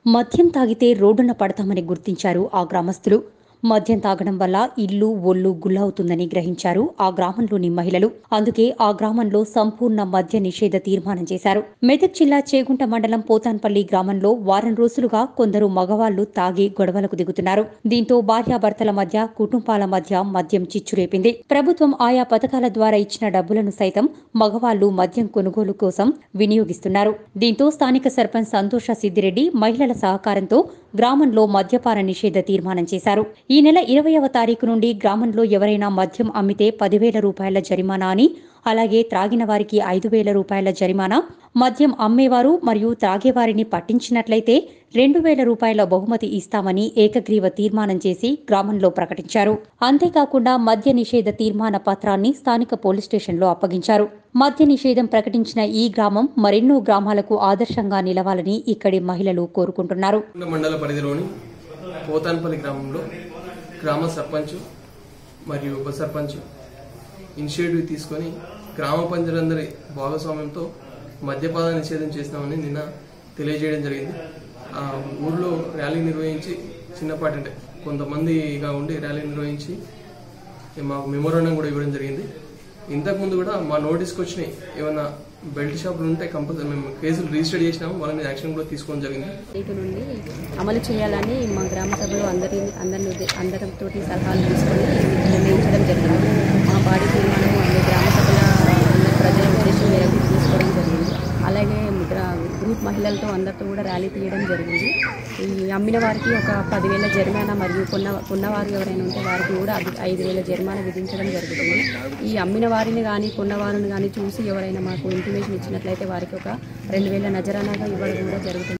మద్యం తాగితే రోడ్డున పడతామని గుర్తించారు ఆ గ్రామస్తులు మద్యం తాగడం వల్ల ఇల్లు ఒళ్ళు గుల్లవుతుందని గ్రహించారు ఆ గ్రామంలోని మహిళలు అందుకే ఆ గ్రామంలో సంపూర్ణ మద్య నిషేధ తీర్మానం చేశారు మెదక్ జిల్లా చేగుంట మండలం పోతాన్పల్లి గ్రామంలో వారం రోజులుగా కొందరు మగవాళ్లు తాగి గొడవలకు దిగుతున్నారు దీంతో భార్యాభర్తల మధ్య కుటుంబాల మధ్య మద్యం చిచ్చురేపింది ప్రభుత్వం ఆయా పథకాల ద్వారా ఇచ్చిన డబ్బులను సైతం మగవాళ్లు మద్యం కొనుగోలు కోసం వినియోగిస్తున్నారు దీంతో స్థానిక సర్పంచ్ సంతోష సిద్దిరెడ్డి మహిళల సహకారంతో గ్రామంలో మద్యపాన నిషేధ తీర్మానం చేశారు ఈ నెల ఇరవైవ తారీఖు నుండి గ్రామంలో ఎవరైనా మద్యం అమ్మితే పదివేల రూపాయల జరిమానా అని అలాగే త్రాగిన వారికి ఐదు వేల రూపాయల జరిమానా మద్యం అమ్మేవారు మరియు త్రాగేవారిని పట్టించినట్లయితే రెండు వేల రూపాయల బహుమతి ఇస్తామని ఏకగ్రీవ తీర్మానం చేసి గ్రామంలో ప్రకటించారు అంతేకాకుండా మద్య నిషేధ తీర్మాన పత్రాన్ని స్థానిక పోలీస్ స్టేషన్లో అప్పగించారు మద్య నిషేధం ప్రకటించిన ఈ గ్రామం మరెన్నో గ్రామాలకు ఆదర్శంగా నిలవాలని ఇక్కడి మహిళలు కోరుకుంటున్నారు కొండ మండల పరిధిలోని పోతాన్పల్లి గ్రామంలో గ్రామ సర్పంచ్ మరియు ఉప సర్పంచ్ ఇనిషియేటివ్ తీసుకొని గ్రామ పంచాయతీలందరి భాగస్వామ్యంతో మద్యపాన నిషేధం చేస్తామని నిన్న తెలియజేయడం జరిగింది ఆ ఊర్లో ర్యాలీ నిర్వహించి చిన్నపాటి అంటే కొంతమందిగా ఉండి ర్యాలీ నిర్వహించి మాకు మెమోరాండం కూడా ఇవ్వడం జరిగింది ఇంతకుముందు కూడా మా నోటీస్కి వచ్చినాయి ఏమైనా బెల్ట్ షాపులు ఉంటే కంపల్సరీ మేము కేసులు రిజిస్టర్ చేసినాము వాళ్ళ మీద యాక్షన్ కూడా తీసుకోవడం జరిగింది రేటు నుండి అమలు చేయాలని మా గ్రామ సభలో అందరి అందరిని ఉద్దే- అందరితోటి సలహాలు తీసుకొని నిర్ణయించడం జరిగింది మా బాడీ తీర్మానం అన్ని గ్రామ సభల అందరి ప్రజల ఉద్దేశం మేరకు తీసుకోవడం జరిగింది అలాగే గ్రా- గ్రూప్ మహిళలతో అందరితో కూడా ర్యాలీ తీయడం జరిగింది ఈ అమ్మిన వారికి ఒక పదివేల జరిమానా మరియు కొన్న కొన్నవారు ఎవరైనా ఉంటే వారికి కూడా అది ఐదు వేల జరిమానా విధించడం జరుగుతుంది ఈ అమ్మిన వారిని కానీ కొన్నవారిని కానీ చూసి ఎవరైనా మాకు ఇంటిమేషన్ ఇచ్చినట్లయితే వారికి ఒక రెండు వేల నజరానాగా ఇవ్వడం కూడా జరుగుతుంది